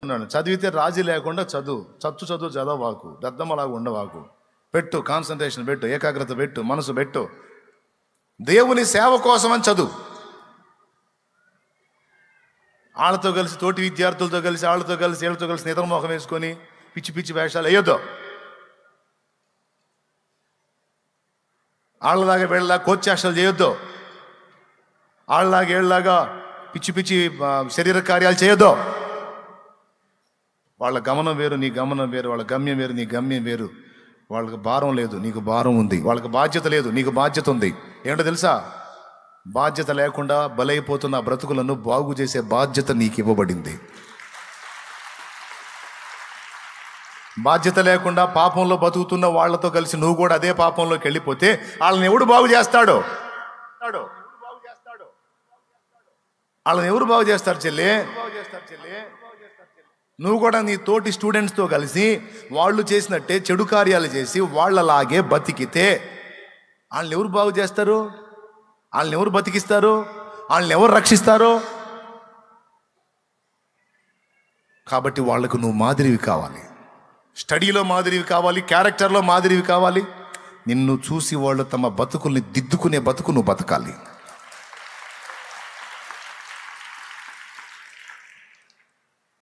చెప్తున్నాను చదివితే రాజీ లేకుండా చదువు చచ్చు చదువు చదవవాకు దద్దమ్మలాగా ఉండవాకు పెట్టు కాన్సన్ట్రేషన్ పెట్టు ఏకాగ్రత పెట్టు మనసు పెట్టు దేవుని సేవ కోసమని చదువు వాళ్ళతో కలిసి తోటి విద్యార్థులతో కలిసి వాళ్ళతో కలిసి వీళ్ళతో కలిసి నిద్ర మొహం వేసుకొని పిచ్చి పిచ్చి వేషాలు వేయొద్దు వాళ్ళలాగా వీళ్ళలాగా కోచ్చేష్టలు చేయొద్దు వాళ్ళలాగా వీళ్ళలాగా పిచ్చి పిచ్చి ఆ, శరీర కార్యాలు చేయొద్దు వాళ్ళ గమనం వేరు నీ గమనం వేరు వాళ్ళ గమ్యం వేరు నీ గమ్యం వేరు వాళ్ళకి భారం లేదు నీకు భారం ఉంది వాళ్ళకి బాధ్యత లేదు నీకు బాధ్యత ఉంది ఏంటో తెలుసా బాధ్యత లేకుండా బలైపోతున్న ఆ బ్రతుకులను బాగు చేసే బాధ్యత నీకు ఇవ్వబడింది బాధ్యత లేకుండా పాపంలో బతుకుతున్న వాళ్ళతో కలిసి నువ్వు కూడా అదే పాపంలోకి వెళ్ళిపోతే వాళ్ళని ఎవడు బాగు చేస్తాడు వాళ్ళని ఎవరు బాగు చేస్తారు చెల్లి నువ్వు కూడా నీ తోటి స్టూడెంట్స్తో కలిసి వాళ్ళు చేసినట్టే చెడు కార్యాలు చేసి వాళ్ళలాగే బతికితే వాళ్ళని ఎవరు బాగు చేస్తారు వాళ్ళని ఎవరు బతికిస్తారు వాళ్ళని ఎవరు రక్షిస్తారు కాబట్టి వాళ్లకు నువ్వు మాదిరివి కావాలి స్టడీలో మాదిరివి కావాలి క్యారెక్టర్లో మాదిరివి కావాలి నిన్ను చూసి వాళ్ళు తమ బతుకుల్ని దిద్దుకునే బతుకు నువ్వు బతకాలి